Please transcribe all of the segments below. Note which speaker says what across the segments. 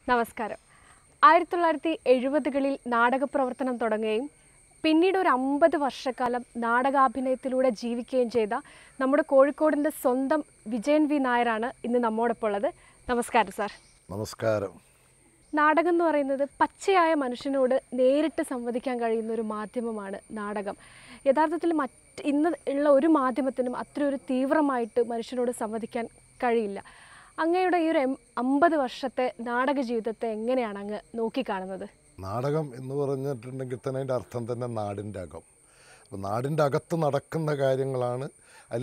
Speaker 1: നമസ്കാരം ആയിരത്തി തൊള്ളായിരത്തി എഴുപതുകളിൽ നാടക പ്രവർത്തനം തുടങ്ങുകയും പിന്നീട് ഒരു അമ്പത് വർഷക്കാലം നാടകാഭിനയത്തിലൂടെ ജീവിക്കുകയും ചെയ്ത നമ്മുടെ കോഴിക്കോടിൻ്റെ സ്വന്തം വിജയൻ വി നായരാണ് ഇന്ന് നമ്മോടൊപ്പം ഉള്ളത് നമസ്കാരം സാർ
Speaker 2: നമസ്കാരം
Speaker 1: നാടകം എന്ന് പറയുന്നത് പച്ചയായ മനുഷ്യനോട് നേരിട്ട് സംവദിക്കാൻ കഴിയുന്ന ഒരു മാധ്യമമാണ് നാടകം യഥാർത്ഥത്തിൽ മറ്റ് ഇന്ന് ഉള്ള ഒരു മാധ്യമത്തിനും അത്ര ഒരു തീവ്രമായിട്ട് മനുഷ്യനോട് സംവദിക്കാൻ കഴിയില്ല അങ്ങയുടെ ഈ ഒരു എം- അമ്പത് വർഷത്തെ നാടക ജീവിതത്തെ എങ്ങനെയാണ് അങ്ങ് നോക്കിക്കാണുന്നത്
Speaker 2: നാടകം എന്ന് പറഞ്ഞിട്ടുണ്ടെങ്കിൽ തന്നെ അതിൻ്റെ അർത്ഥം തന്നെ നാടിൻ്റെ അകം അപ്പോൾ നാടിൻ്റെ അകത്ത് നടക്കുന്ന കാര്യങ്ങളാണ് അതിൽ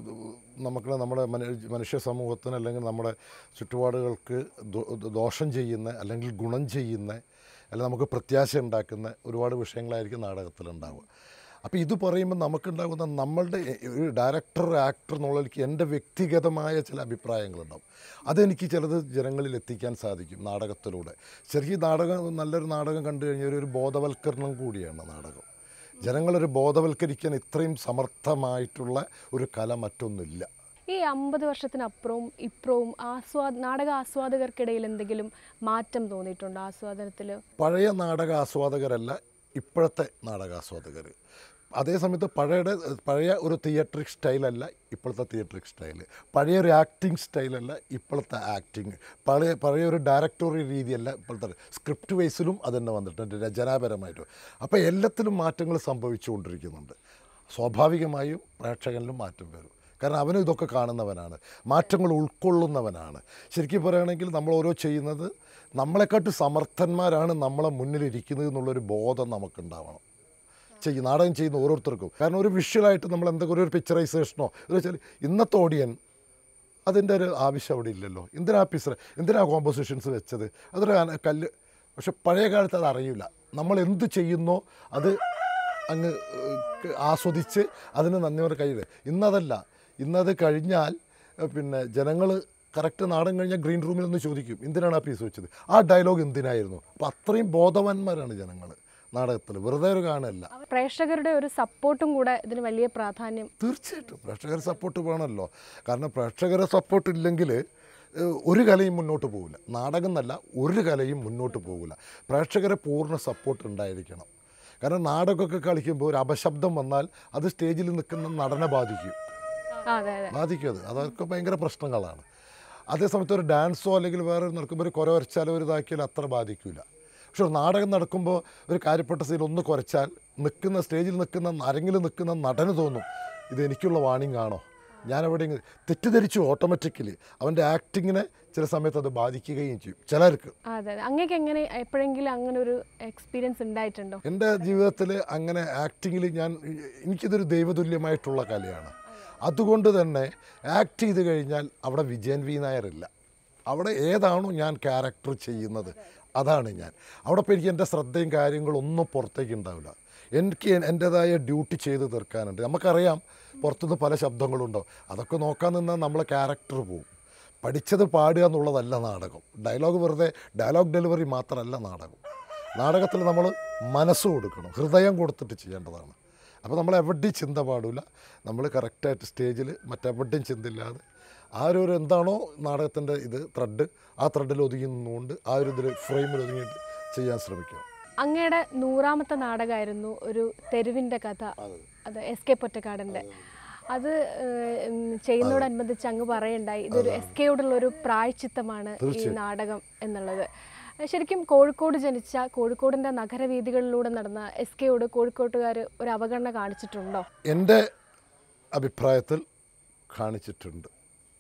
Speaker 2: നമുക്ക് നമ്മുടെ മനു- മനുഷ്യ സമൂഹത്തിന് അല്ലെങ്കിൽ നമ്മുടെ ചുറ്റുപാടുകൾക്ക് ദോ- ദോഷം ചെയ്യുന്ന അല്ലെങ്കിൽ ഗുണം ചെയ്യുന്ന അല്ലെങ്കിൽ നമുക്ക് പ്രത്യാശ ഉണ്ടാക്കുന്ന ഒരുപാട് വിഷയങ്ങളായിരിക്കും നാടകത്തിലുണ്ടാവുക അപ്പോൾ ഇത് പറയുമ്പോൾ നമുക്കുണ്ടാകുന്ന നമ്മളുടെ ഒരു ഡയറക്ടർ ആക്ടർ എന്നുള്ളതിലേക്ക് എൻ്റെ വ്യക്തിഗതമായ ചില അഭിപ്രായങ്ങളുണ്ടാവും അതെനിക്ക് ചിലത് ജനങ്ങളിൽ എത്തിക്കാൻ സാധിക്കും നാടകത്തിലൂടെ ശരിക്കും നാടകം നല്ലൊരു നാടകം കണ്ടു കഴിഞ്ഞാൽ ഒരു ബോധവൽക്കരണം കൂടിയാണ് നാടകം ജനങ്ങളൊരു ബോധവൽക്കരിക്കാൻ ഇത്രയും സമർത്ഥമായിട്ടുള്ള ഒരു കല മറ്റൊന്നുമില്ല
Speaker 1: ഈ അമ്പത് വർഷത്തിനപ്പുറവും ഇപ്പുറവും ആസ്വാദ നാടക ആസ്വാദകർക്കിടയിൽ എന്തെങ്കിലും മാറ്റം തോന്നിയിട്ടുണ്ടോ ആസ്വാദനത്തിൽ
Speaker 2: പഴയ നാടക ആസ്വാദകരല്ല ഇപ്പോഴത്തെ നാടകാസ്വാദകർ അതേസമയത്ത് പഴയുടെ പഴയ ഒരു തിയേറ്ററിക് സ്റ്റൈലല്ല ഇപ്പോഴത്തെ തിയേറ്ററിക് സ്റ്റൈൽ പഴയ ഒരു ആക്ടിങ് സ്റ്റൈലല്ല ഇപ്പോഴത്തെ ആക്ടിങ് പഴയ പഴയ ഒരു ഡയറക്ടോറിയൽ രീതിയല്ല ഇപ്പോഴത്തെ സ്ക്രിപ്റ്റ് വൈസിലും അതുതന്നെ വന്നിട്ടുണ്ട് രചനാപരമായിട്ടും അപ്പോൾ എല്ലാത്തിലും മാറ്റങ്ങൾ സംഭവിച്ചുകൊണ്ടിരിക്കുന്നുണ്ട് സ്വാഭാവികമായും പ്രേക്ഷകനിലും മാറ്റം വരും കാരണം അവനും ഇതൊക്കെ കാണുന്നവനാണ് മാറ്റങ്ങൾ ഉൾക്കൊള്ളുന്നവനാണ് ശരിക്കും പറയുകയാണെങ്കിൽ നമ്മൾ ഓരോ ചെയ്യുന്നത് നമ്മളെക്കാട്ട് സമർത്ഥന്മാരാണ് നമ്മളെ മുന്നിലിരിക്കുന്നത് എന്നുള്ളൊരു ബോധം നമുക്കുണ്ടാവണം ചെയ്യും നാടകം ചെയ്യുന്ന ഓരോരുത്തർക്കും കാരണം ഒരു വിഷ്വലായിട്ട് നമ്മൾ എന്തെങ്കിലും ഒരു പിക്ചറൈസേഷനോ എന്ന് വെച്ചാൽ ഇന്നത്തെ ഓഡിയൻ അതിൻ്റെ ഒരു ആവശ്യം അവിടെ ഇല്ലല്ലോ എന്തിനാ പിക്ചർ എന്തിനാ കോമ്പോസിഷൻസ് വെച്ചത് അതൊരു അന- കല്ല് പക്ഷെ പഴയ കാലത്ത് അത് അറിയില്ല നമ്മൾ എന്ത് ചെയ്യുന്നോ അത് അങ്ങ് ഏഹ്, ആസ്വദിച്ച് അതിന് നന്ദിയോടെ കഴിയുക ഇന്നതല്ല ഇന്നത് കഴിഞ്ഞാൽ ഏഹ്, പിന്നെ ജനങ്ങൾ കറക്റ്റ് നാടൻ കഴിഞ്ഞാൽ ഗ്രീൻ റൂമിൽ ഒന്ന് ചോദിക്കും എന്തിനാണ് ആ പീസ് വെച്ചത് ആ ഡയലോഗ് എന്തിനായിരുന്നു അപ്പോൾ അത്രയും ബോധവാന്മാരാണ് ജനങ്ങൾ നാടകത്തിൽ വെറുതെ ഒരു കാണല്ല
Speaker 1: പ്രേക്ഷകരുടെ ഒരു സപ്പോർട്ടും കൂടെ ഇതിന് വലിയ പ്രാധാന്യം
Speaker 2: തീർച്ചയായിട്ടും പ്രേക്ഷകർ സപ്പോർട്ട് വേണമല്ലോ കാരണം പ്രേക്ഷകരെ സപ്പോർട്ട് ഇല്ലെങ്കിൽ ഏഹ്, ഒരു കലയും മുന്നോട്ട് പോകില്ല നാടകം എന്നല്ല ഒരു കലയും മുന്നോട്ട് പോകില്ല പ്രേക്ഷകരെ പൂർണ്ണ സപ്പോർട്ട് ഉണ്ടായിരിക്കണം കാരണം നാടകമൊക്കെ കളിക്കുമ്പോൾ ഒരു അപശബ്ദം വന്നാൽ അത് സ്റ്റേജിൽ നിൽക്കുന്ന നടനെ ബാധിക്കും
Speaker 1: ആ, അതെ അതെ
Speaker 2: ബാധിക്കും അത് അതൊക്കെ ഭയങ്കര പ്രശ്നങ്ങളാണ് അതേസമയത്ത് ഒരു ഡാൻസോ അല്ലെങ്കിൽ വേറെ നടക്കുമ്പോൾ ഒരു കുര വരച്ചാലോ ഒരു ഇതാക്കിയാലോ അത്ര ബാധിക്കില്ല പക്ഷെ ഒരു നാടകം നടക്കുമ്പോൾ ഒരു കാര്യപ്പെട്ട സീൻ ഒന്ന് കുറച്ചാൽ നിൽക്കുന്ന സ്റ്റേജിൽ നിൽക്കുന്ന അരങ്ങിൽ നിൽക്കുന്ന നടന് തോന്നും ഇത് എനിക്കുള്ള വാണിംഗ് ആണോ ഞാൻ എവിടെ തെറ്റിദ്ധരിച്ചു ഓട്ടോമാറ്റിക്കലി അവൻ്റെ ആക്ടിങ്ങിനെ ചില സമയത്ത് അത് ബാധിക്കുകയും ചെയ്യും ചിലർക്ക്
Speaker 1: ആ, അതെ അതെ അങ്ങേക്ക് എങ്ങനെ എപ്പോഴെങ്കിലും അങ്ങനെ ഒരു എക്സ്പീരിയൻസ് ഉണ്ടായിട്ടുണ്ടോ
Speaker 2: എൻ്റെ ജീവിതത്തിൽ അങ്ങനെ ആക്ടിങ്ങിൽ ഞാൻ എനിക്കിതൊരു ദൈവതുല്യമായിട്ടുള്ള കലയാണ് അതുകൊണ്ട് തന്നെ ആക്ട് ചെയ്ത് കഴിഞ്ഞാൽ അവിടെ വിജയൻ വി നായരില്ല അവിടെ ഏതാണോ ഞാൻ ക്യാരക്ടർ ചെയ്യുന്നത് അതാണ് ഞാൻ അവിടെ ഇപ്പോൾ എനിക്ക് എൻ്റെ ശ്രദ്ധയും കാര്യങ്ങളും ഒന്നും പുറത്തേക്ക് ഉണ്ടാവില്ല എനിക്ക് എൻ്റേതായ ഡ്യൂട്ടി ചെയ്ത് തീർക്കാനുണ്ട് നമുക്കറിയാം പുറത്തുനിന്ന് പല ശബ്ദങ്ങളുണ്ടോ അതൊക്കെ നോക്കാൻ നിന്നാൽ നമ്മളെ ക്യാരക്ടർ പോവും പഠിച്ചത് പാടുക എന്നുള്ളതല്ല നാടകം ഡയലോഗ് വെറുതെ ഡയലോഗ് ഡെലിവറി മാത്രമല്ല നാടകം നാടകത്തിൽ നമ്മൾ മനസ്സ് കൊടുക്കണം ഹൃദയം കൊടുത്തിട്ട് ചെയ്യേണ്ടതാണ് അപ്പോൾ നമ്മൾ എവിടെയും ചിന്ത പാടില്ല നമ്മൾ കറക്റ്റായിട്ട് സ്റ്റേജിൽ മറ്റെവിടെയും ചിന്തയില്ലാതെ ആ ഒരു ഒരു എന്താണോ നാടകത്തിൻ്റെ ഇത് ത്രെഡ് ആ ത്രെഡിൽ ഒതുങ്ങി നിന്നുകൊണ്ട് ആ ഒരു ഇതിൽ ഫ്രെയിമിൽ ഒതുങ്ങിയിട്ട് ചെയ്യാൻ ശ്രമിക്കുക
Speaker 1: അങ്ങയുടെ നൂറാമത്തെ നാടകമായിരുന്നു ഒരു തെരുവിൻ്റെ കഥ അത് എസ് കെ പൊറ്റക്കാടൻ്റെ അത് ഏഹ്, ഉം, ചെയ്യുന്നതോടനുബന്ധിച്ച് അങ്ങ് പറയണ്ടായി ഇതൊരു എസ് കെയോടുള്ള ഒരു പ്രായച്ചിത്തമാണ് ഈ നാടകം എന്നുള്ളത് ശരിക്കും കോഴിക്കോട് ജനിച്ച കോഴിക്കോടിൻ്റെ നഗരവീഥികളിലൂടെ നടന്ന എസ് കെയോട് കോഴിക്കോട്ടുകാർ ഒരു അവഗണന കാണിച്ചിട്ടുണ്ടോ
Speaker 2: എൻ്റെ അഭിപ്രായത്തിൽ കാണിച്ചിട്ടുണ്ട്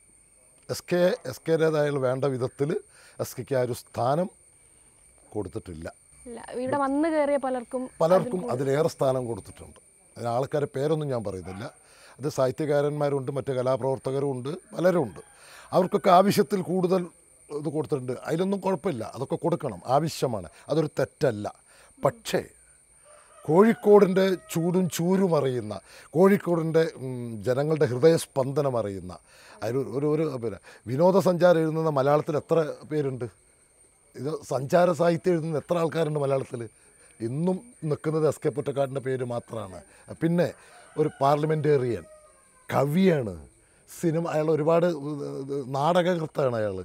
Speaker 2: എസ് കെ എസ് കെയുടേതായ വേണ്ട വിധത്തിൽ എസ് കെക്ക് ആ ഒരു സ്ഥാനം കൊടുത്തിട്ടില്ല
Speaker 1: ഇല്ല ഇവിടെ വന്നു കയറിയ പലർക്കും
Speaker 2: പലർക്കും അതിലേറെ സ്ഥാനം കൊടുത്തിട്ടുണ്ട് അതിന് ആൾക്കാരെ പേരൊന്നും ഞാൻ പറയുന്നില്ല അത് സാഹിത്യകാരന്മാരുണ്ട് മറ്റ് കലാപ്രവർത്തകരും ഉണ്ട് പലരും ഉണ്ട് അവർക്കൊക്കെ ആവശ്യത്തിൽ കൂടുതൽ ഇത് കൊടുത്തിട്ടുണ്ട് അതിലൊന്നും കുഴപ്പമില്ല അതൊക്കെ കൊടുക്കണം ആവശ്യമാണ് അതൊരു തെറ്റല്ല പക്ഷേ കോഴിക്കോടിൻ്റെ ചൂടും ചൂരും അറിയുന്ന കോഴിക്കോടിൻ്റെ ഉം, ജനങ്ങളുടെ ഹൃദയസ്പന്ദനം അറിയുന്ന അതിൽ ഒരു ഒരു പിന്നെ വിനോദസഞ്ചാരം എഴുതുന്ന മലയാളത്തിൽ എത്ര പേരുണ്ട് ഇത് സഞ്ചാര സാഹിത്യം എഴുതുന്ന എത്ര ആൾക്കാരുണ്ട് മലയാളത്തിൽ ഇന്നും നിൽക്കുന്നത് എസ് കെ പൊറ്റക്കാടിൻ്റെ പേര് മാത്രമാണ് പിന്നെ ഒരു പാർലമെൻറ്റേറിയൻ കവിയാണ് സിനിമ അയാൾ ഒരുപാട് നാടകകൃത്താണ് അയാൾ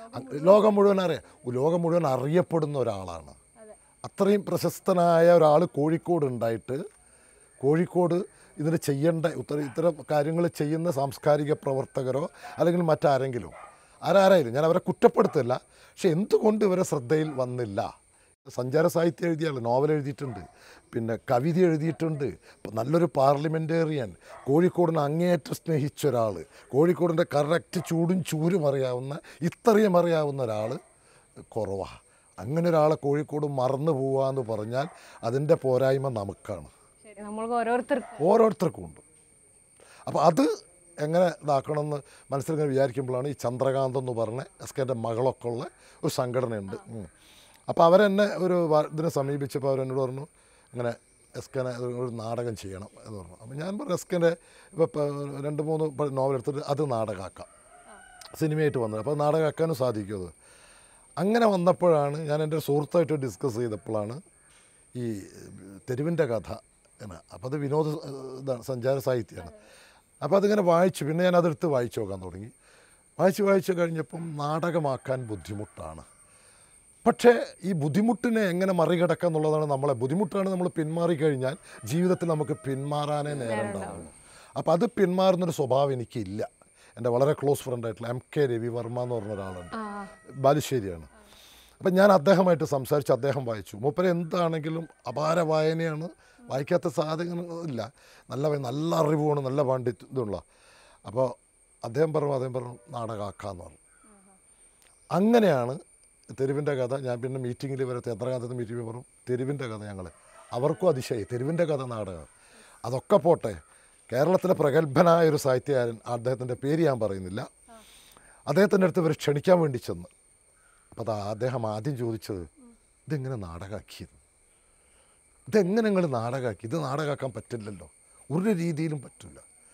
Speaker 2: അ- ലോകം മുഴുവൻ അറിയാം ലോകം മുഴുവൻ അറിയപ്പെടുന്ന ഒരാളാണ് അത്രയും പ്രശസ്തനായ ഒരാൾ കോഴിക്കോട് ഉണ്ടായിട്ട് കോഴിക്കോട് ഇതിന് ചെയ്യേണ്ട ഉത്തര ഇത്തരം കാര്യങ്ങൾ ചെയ്യുന്ന സാംസ്കാരിക പ്രവർത്തകരോ അല്ലെങ്കിൽ മറ്റാരെങ്കിലും ആരാരായാലും ഞാൻ അവരെ കുറ്റപ്പെടുത്തില്ല പക്ഷെ എന്തുകൊണ്ട് ഇവരെ ശ്രദ്ധയിൽ വന്നില്ല സഞ്ചാര സാഹിത്യം എഴുതിയാൽ നോവൽ എഴുതിയിട്ടുണ്ട് പിന്നെ കവിത എഴുതിയിട്ടുണ്ട് ഇപ്പം നല്ലൊരു പാർലമെൻറ്റേറിയൻ കോഴിക്കോടിനെ അങ്ങേയറ്റം സ്നേഹിച്ച ഒരാൾ കോഴിക്കോടിൻ്റെ കറക്റ്റ് ചൂടും ചൂരും അറിയാവുന്ന ഇത്രയും അറിയാവുന്ന ഒരാൾ കുറവാണ് അങ്ങനെ ഒരാളെ കോഴിക്കോട് മറന്നു പോവുക എന്ന് പറഞ്ഞാൽ അതിൻ്റെ പോരായ്മ നമുക്കാണ്
Speaker 1: ശരി നമ്മൾക്ക് ഓരോരുത്തർക്കും
Speaker 2: ഓരോരുത്തർക്കും ഉണ്ട് അപ്പോൾ അത് എങ്ങനെ ഇതാക്കണമെന്ന് മനസ്സിലിങ്ങനെ വിചാരിക്കുമ്പോഴാണ് ഈ ചന്ദ്രകാന്ത് എന്ന് പറഞ്ഞ എസ് കെൻ്റെ മകളൊക്കെ ഉള്ള ഒരു സംഘടനയുണ്ട് ഉം. അപ്പോൾ അവരെന്നെ ഒരു വ- ഇതിനെ സമീപിച്ചപ്പോൾ അവരെന്നോട് പറഞ്ഞു ഇങ്ങനെ എസ് കെനെ ഒരു നാടകം ചെയ്യണം എന്ന് പറഞ്ഞു അപ്പോൾ ഞാൻ പറഞ്ഞു എസ് കെൻ്റെ ഇപ്പോൾ രണ്ട് മൂന്ന് നോവൽ എടുത്തിട്ട് അത് നാടകമാക്കാം സിനിമയായിട്ട് വന്നത് അപ്പോൾ നാടകമാക്കാനും സാധിക്കും അത് അങ്ങനെ വന്നപ്പോഴാണ് ഞാൻ എൻ്റെ ഒരു സുഹൃത്തായിട്ട് ഡിസ്കസ് ചെയ്തപ്പോഴാണ് ഈ തെരുവിൻ്റെ കഥ എന്ന് അപ്പോൾ അത് വിനോദ ഏഹ്, ഇതാണ് സഞ്ചാര സാഹിത്യമാണ് അപ്പോൾ അതിങ്ങനെ വായിച്ചു പിന്നെ ഞാൻ അതെടുത്ത് വായിച്ചു നോക്കാൻ തുടങ്ങി വായിച്ച് വായിച്ച് കഴിഞ്ഞപ്പം നാടകമാക്കാൻ ബുദ്ധിമുട്ടാണ് പക്ഷേ ഈ ബുദ്ധിമുട്ടിനെ എങ്ങനെ മറികടക്കുക എന്നുള്ളതാണ് നമ്മളെ ബുദ്ധിമുട്ടാണ് നമ്മൾ പിന്മാറിക്കഴിഞ്ഞാൽ ജീവിതത്തിൽ നമുക്ക് പിന്മാറാനേ നേരം ഉണ്ടാവുള്ളൂ അപ്പോൾ അത് പിന്മാറുന്നൊരു സ്വഭാവം എനിക്കില്ല എൻ്റെ വളരെ ക്ലോസ് ഫ്രണ്ടായിട്ടുള്ള എം കെ രവിവർമ്മ എന്ന് പറഞ്ഞ ഒരാളുണ്ട്
Speaker 1: ആ
Speaker 2: ബാലുശ്ശേരിയാണ് അപ്പം ഞാൻ അദ്ദേഹമായിട്ട് സംസാരിച്ച് അദ്ദേഹം വായിച്ചു മൂപ്പര് എന്താണെങ്കിലും അപാര വായനയാണ് വായിക്കാത്ത സാധനങ്ങളില്ല നല്ല വ- നല്ല അറിവുമാണ് നല്ല പാണ്ഡിത്യം ഇതുള്ള അപ്പോൾ അദ്ദേഹം പറഞ്ഞു അദ്ദേഹം പറഞ്ഞു നാടകമാക്കാന്ന് പറഞ്ഞു അങ്ങനെയാണ് തെരുവിൻ്റെ കഥ ഞാൻ പിന്നെ മീറ്റിങ്ങിൽ വരെ ചന്ദ്രകാന്തത്തെ മീറ്റിങ്ങിൽ പറഞ്ഞു തെരുവിൻ്റെ കഥ ഞങ്ങൾ അവർക്കും അതിശയായി തെരുവിൻ്റെ കഥ നാടകം അതൊക്കെ പോട്ടെ കേരളത്തിലെ പ്രഗത്ഭനായ ഒരു സാഹിത്യകാരൻ അദ്ദേഹത്തിൻ്റെ പേര് ഞാൻ പറയുന്നില്ല അദ്ദേഹത്തിൻ്റെ അടുത്ത് ഇവർ ക്ഷണിക്കാൻ വേണ്ടി ചെന്ന് അപ്പോൾ അതാ അദ്ദേഹം ആദ്യം ചോദിച്ചത് ഇതെങ്ങനെ നാടകമാക്കിയത് ഇതെങ്ങനെ നിങ്ങൾ നാടകമാക്കി ഇത് നാടകമാക്കാൻ പറ്റില്ലല്ലോ ഒരു രീതിയിലും പറ്റില്ല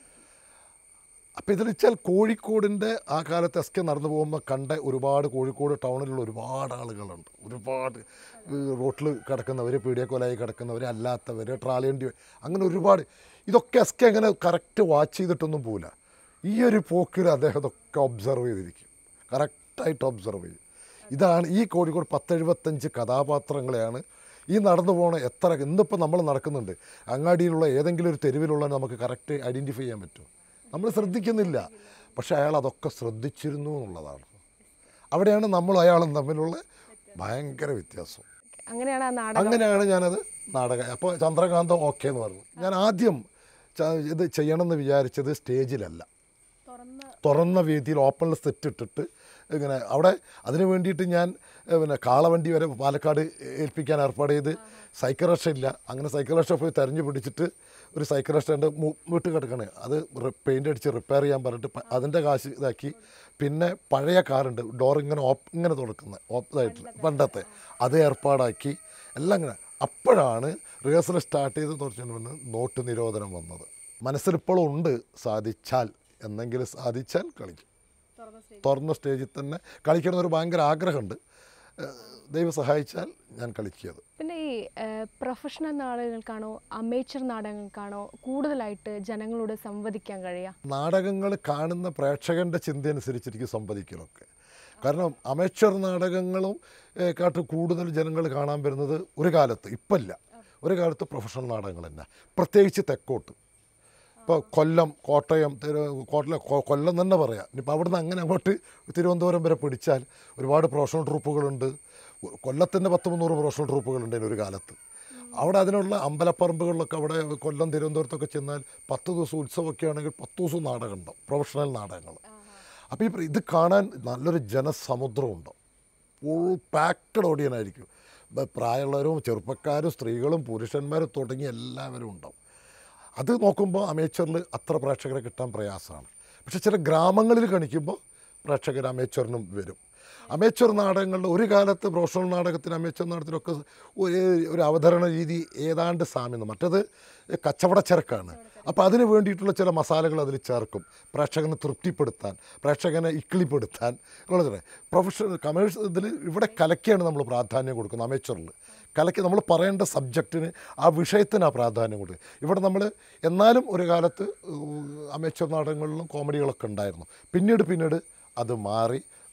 Speaker 2: അപ്പോൾ ഇതിൽ വെച്ചാൽ കോഴിക്കോടിൻ്റെ ആ കാലത്ത് എസ് കെ നടന്നു പോകുമ്പോൾ കണ്ട ഒരുപാട് കോഴിക്കോട് ടൗണിലുള്ള ഒരുപാട് ആളുകളുണ്ട് ഒരുപാട് റോട്ടിൽ കിടക്കുന്നവർ പീഡിയക്കൊലായി കിടക്കുന്നവർ അല്ലാത്തവർ ട്രാലേണ്ടി അങ്ങനെ ഒരുപാട് ഇതൊക്കെ എസ് കെ അങ്ങനെ കറക്റ്റ് വാച്ച് ചെയ്തിട്ടൊന്നും പോവില്ല ഈ ഒരു പോക്കിൽ അദ്ദേഹം ഇതൊക്കെ ഒബ്സർവ് ചെയ്തിരിക്കും കറക്റ്റായിട്ട് ഒബ്സർവ് ചെയ്യും ഇതാണ് ഈ കോഴിക്കോട് പത്തെഴുപത്തഞ്ച് കഥാപാത്രങ്ങളെയാണ് ഈ നടന്നു പോണ എത്ര ഇന്നിപ്പോൾ നമ്മൾ നടക്കുന്നുണ്ട് അങ്ങാടിയിലുള്ള ഏതെങ്കിലും ഒരു തെരുവിലുള്ള നമുക്ക് കറക്റ്റ് ഐഡൻറ്റിഫൈ ചെയ്യാൻ പറ്റും നമ്മൾ ശ്രദ്ധിക്കുന്നില്ല പക്ഷേ അയാൾ അതൊക്കെ ശ്രദ്ധിച്ചിരുന്നു എന്നുള്ളതാണ് അവിടെയാണ് നമ്മൾ അയാളും തമ്മിലുള്ള ഭയങ്കര വ്യത്യാസം
Speaker 1: അങ്ങനെയാണ് ആ നാടകം
Speaker 2: അങ്ങനെയാണ് ഞാനത് നാടകം അപ്പോൾ ചന്ദ്രകാന്തം ഓക്കെ എന്ന് പറഞ്ഞു ഞാൻ ആദ്യം ച- ഇത് ചെയ്യണമെന്ന് വിചാരിച്ചത് സ്റ്റേജിലല്ല
Speaker 1: തുറന്ന
Speaker 2: തുറന്ന വേദിയിൽ ഓപ്പണിൽ സെറ്റ് ഇട്ടിട്ട് ഇങ്ങനെ അവിടെ അതിന് വേണ്ടിയിട്ട് ഞാൻ ഏഹ്, പിന്നെ കാളവണ്ടി വരെ പാലക്കാട് ഏൽപ്പിക്കാൻ ഏർപ്പാട് ചെയ്ത് സൈക്കിൾ റഷ ഇല്ല അങ്ങനെ സൈക്കിൾ റഷ പോയി തെരഞ്ഞു പിടിച്ചിട്ട് ഒരു സൈക്കിൾ റഷ ഉണ്ട് വീട്ട് കിടക്കണേ അത് പെയിൻ്റ് അടിച്ച് റിപ്പയർ ചെയ്യാൻ പറഞ്ഞിട്ട് പ- അതിൻ്റെ കാശ് ഇതാക്കി പിന്നെ പഴയ കാറുണ്ട് ഡോർ ഇങ്ങനെ ഓപ്പ് ഇങ്ങനെ തുറക്കുന്നത് ഓപ്പ് ഇതായിട്ടുള്ള പണ്ടത്തെ അത് ഏർപ്പാടാക്കി എല്ലാം ഇങ്ങനെ അപ്പോഴാണ് റിഹേഴ്സൽ സ്റ്റാർട്ട് ചെയ്ത് കുറച്ചു മുന്നേ നോട്ട് നിരോധനം വന്നത് മനസ്സിലിപ്പോഴും ഉണ്ട് സാധിച്ചാൽ എന്നെങ്കിലും സാധിച്ചാൽ കളിക്കും
Speaker 1: തുറന്ന സ്റ്റേജ്
Speaker 2: തുറന്ന സ്റ്റേജിൽ തന്നെ കളിക്കണം ഒരു ഭയങ്കര ആഗ്രഹമുണ്ട് ഏഹ് ദൈവം സഹായിച്ചാൽ ഞാൻ കളിക്കിയത്
Speaker 1: പിന്നെ ഈ പ്രൊഫഷണൽ നാടകങ്ങൾക്കാണോ അമേച്ചർ നാടകങ്ങൾക്കാണോ കൂടുതലായിട്ട് ജനങ്ങളോട് സംവദിക്കാൻ കഴിയുക
Speaker 2: നാടകങ്ങൾ കാണുന്ന പ്രേക്ഷകൻ്റെ ചിന്ത അനുസരിച്ചിരിക്കും സംവദിക്കലൊക്കെ കാരണം അമേച്ചർ നാടകങ്ങളും ഏഹ്, കാട്ട് കൂടുതൽ ജനങ്ങൾ കാണാൻ വരുന്നത് ഒരു കാലത്ത് ഇപ്പല്ല ഒരു കാലത്ത് പ്രൊഫഷണൽ നാടകങ്ങൾ തന്നെ പ്രത്യേകിച്ച് തെക്കോട്ട് ഇപ്പോൾ കൊല്ലം കോട്ടയം തിരു കോട്ടയം കൊ- കൊല്ലം തന്നെ പറയാം ഇനിയിപ്പോൾ അവിടുന്ന് അങ്ങനെ അങ്ങോട്ട് തിരുവനന്തപുരം വരെ പിടിച്ചാൽ ഒരുപാട് പ്രൊഫഷണൽ ട്രൂപ്പുകളുണ്ട് കൊല്ലത്തിൻ്റെ പത്ത് മുന്നൂറ് പ്രൊഫഷണൽ ട്രൂപ്പുകളുണ്ട് ഒരു കാലത്ത് അവിടെ അതിനുള്ള അമ്പലപ്പറമ്പുകളിലൊക്കെ അവിടെ കൊല്ലം തിരുവനന്തപുരത്തൊക്കെ ചെന്നാൽ പത്ത് ദിവസം ഉത്സവമൊക്കെ ആണെങ്കിൽ പത്ത് ദിവസം നാടകം ഉണ്ടാവും പ്രൊഫഷണൽ നാടകങ്ങൾ അപ്പോൾ ഈ പ്ര- ഇത് കാണാൻ നല്ലൊരു ജനസമുദ്രം ഉണ്ടാവും ഫുൾ പാക്കഡ് ഓഡിയനായിരിക്കും ബ- പ്രായമുള്ളവരും ചെറുപ്പക്കാരും സ്ത്രീകളും പുരുഷന്മാരും തുടങ്ങി എല്ലാവരും ഉണ്ടാവും അത് നോക്കുമ്പോൾ അമേച്ചറിൽ അത്ര പ്രേക്ഷകരെ കിട്ടാൻ പ്രയാസമാണ് പക്ഷെ ചില ഗ്രാമങ്ങളിൽ കാണിക്കുമ്പോൾ പ്രേക്ഷകർ അമേച്ചറിനും വരും അമേച്ചർ നാടകങ്ങളുടെ ഒരു കാലത്ത് പ്രൊഫഷണൽ നാടകത്തിന് അമേച്ചർ നാടകത്തിനൊക്കെ ഒരു ഒരു അവതരണ രീതി ഏതാണ്ട് സാമ്യം മറ്റത് കച്ചവടച്ചരക്കാണ് അപ്പോൾ അതിന് വേണ്ടിയിട്ടുള്ള ചില മസാലകൾ അതിൽ ചേർക്കും പ്രേക്ഷകനെ തൃപ്തിപ്പെടുത്താൻ പ്രേക്ഷകനെ ഇക്കിളിപ്പെടുത്താൻ ഉള്ളത് പ്രൊഫഷണൽ കമേഴ്സ് ഇതിൽ ഇവിടെ കലയ്ക്കാണ് നമ്മൾ പ്രാധാന്യം കൊടുക്കുന്നത് അമേച്ചറിൽ കലയ്ക്ക് നമ്മൾ പറയേണ്ട സബ്ജക്റ്റിന് ആ വിഷയത്തിന് ആ പ്രാധാന്യം കൊടുക്കുക ഇവിടെ നമ്മൾ എന്നാലും ഒരു കാലത്ത് അമേച്ചർ നാടകങ്ങളിലും കോമഡികളൊക്കെ ഉണ്ടായിരുന്നു പിന്നീട് പിന്നീട് അത് മാറി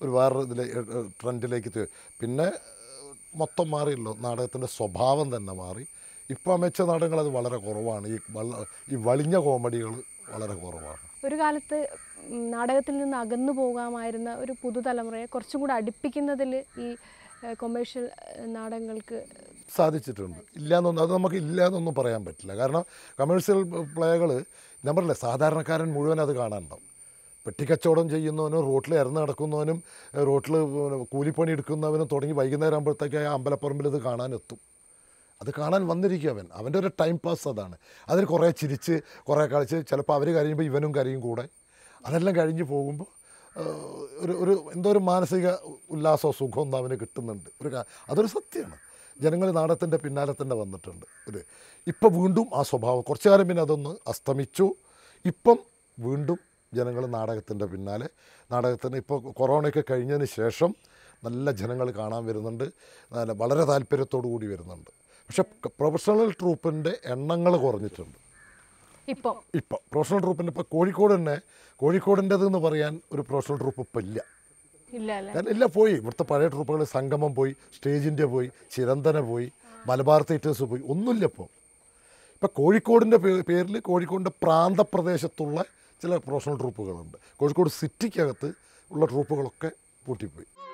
Speaker 2: ഒരു വേറെ ഇതിലെ ട്രെൻഡിലേക്ക് തി- പിന്നെ ഏഹ്, മൊത്തം മാറിയല്ലോ നാടകത്തിൻ്റെ സ്വഭാവം തന്നെ മാറി ഇപ്പോൾ അമച്ച നാടകങ്ങൾ അത് വളരെ കുറവാണ് ഈ വള്ള ഈ വലിഞ്ഞ കോമഡികൾ വളരെ കുറവാണ്
Speaker 1: ഒരു കാലത്ത് ഉം, നാടകത്തിൽ നിന്ന് അകന്നു പോകാമായിരുന്ന ഒരു പുതുതലമുറയെ കുറച്ചും കൂടെ അടുപ്പിക്കുന്നതിൽ ഈ കൊമേഴ്ഷ്യൽ നാടകങ്ങൾക്ക്
Speaker 2: സാധിച്ചിട്ടുണ്ട് ഇല്ലയെന്നൊന്നും അത് നമുക്ക് ഇല്ല എന്നൊന്നും പറയാൻ പറ്റില്ല കാരണം കമേഴ്സ്യൽ പ്ലേകൾ ഞാൻ പറഞ്ഞില്ലേ സാധാരണക്കാരൻ മുഴുവൻ അത് കാണാനുണ്ടാവും പെട്ടിക്കച്ചവടം ചെയ്യുന്നവനും റോട്ടിൽ ഇറന്ന് നടക്കുന്നവനും റോട്ടിൽ കൂലിപ്പണി എടുക്കുന്നവനും തുടങ്ങി വൈകുന്നേരം ആകുമ്പോഴത്തേക്ക് ആ അമ്പലപ്പറമ്പിൽ ഇത് കാണാനെത്തും അത് കാണാൻ വന്നിരിക്കും അവൻ അവൻ്റെ ഒരു ടൈം പാസ് അതാണ് അതിൽ കുറേ ചിരിച്ച് കുറേ കളിച്ച് ചിലപ്പോൾ അവർ കരയുമ്പോൾ ഇവനും കരയും കൂടെ അതെല്ലാം കഴിഞ്ഞ് പോകുമ്പോൾ ഏഹ്, ഒരു ഒരു എന്തോ ഒരു മാനസിക ഉല്ലാസമോ സുഖമോ ഒന്നും അവന് കിട്ടുന്നുണ്ട് ഒരു കാ- അതൊരു സത്യമാണ് ജനങ്ങൾ നാടകത്തിൻ്റെ പിന്നാലെ തന്നെ വന്നിട്ടുണ്ട് ഒരു ഇപ്പം വീണ്ടും ആ സ്വഭാവം കുറച്ചു കാലം പിന്നെ അതൊന്ന് അസ്തമിച്ചു ഇപ്പം വീണ്ടും ജനങ്ങൾ നാടകത്തിൻ്റെ പിന്നാലെ നാടകത്തിന് ഇപ്പോൾ കൊറോണയൊക്കെ കഴിഞ്ഞതിന് ശേഷം നല്ല ജനങ്ങൾ കാണാൻ വരുന്നുണ്ട് നല്ല വളരെ താല്പര്യത്തോടു കൂടി വരുന്നുണ്ട് പക്ഷെ പ്രൊഫഷണൽ ട്രൂപ്പിൻ്റെ എണ്ണങ്ങൾ കുറഞ്ഞിട്ടുണ്ട്
Speaker 1: ഇപ്പം
Speaker 2: ഇപ്പോൾ പ്രൊഫഷണൽ ട്രൂപ്പിൻ്റെ ഇപ്പോൾ കോഴിക്കോട് തന്നെ കോഴിക്കോടിൻ്റെത് എന്ന് പറയാൻ ഒരു പ്രൊഫഷണൽ ട്രൂപ്പ് ഇപ്പം ഇല്ല
Speaker 1: ഇല്ല അല്ലേ
Speaker 2: കാരണം എല്ലാം പോയി ഇവിടുത്തെ പഴയ ട്രൂപ്പുകൾ സംഗമം പോയി സ്റ്റേജിൻ്റെ പോയി ചിരന്തന പോയി മലബാർ തിയേറ്റേഴ്സ് പോയി ഒന്നുമില്ല ഇപ്പോൾ ഇപ്പം കോഴിക്കോടിൻ്റെ പേരിൽ കോഴിക്കോടിൻ്റെ പ്രാന്തപ്രദേശത്തുള്ള ചില പ്രൊഫഷണൽ ട്രൂപ്പുകളുണ്ട് കോഴിക്കോട് സിറ്റിക്കകത്ത് ഉള്ള ട്രൂപ്പുകളൊക്കെ പൂട്ടിപ്പോയി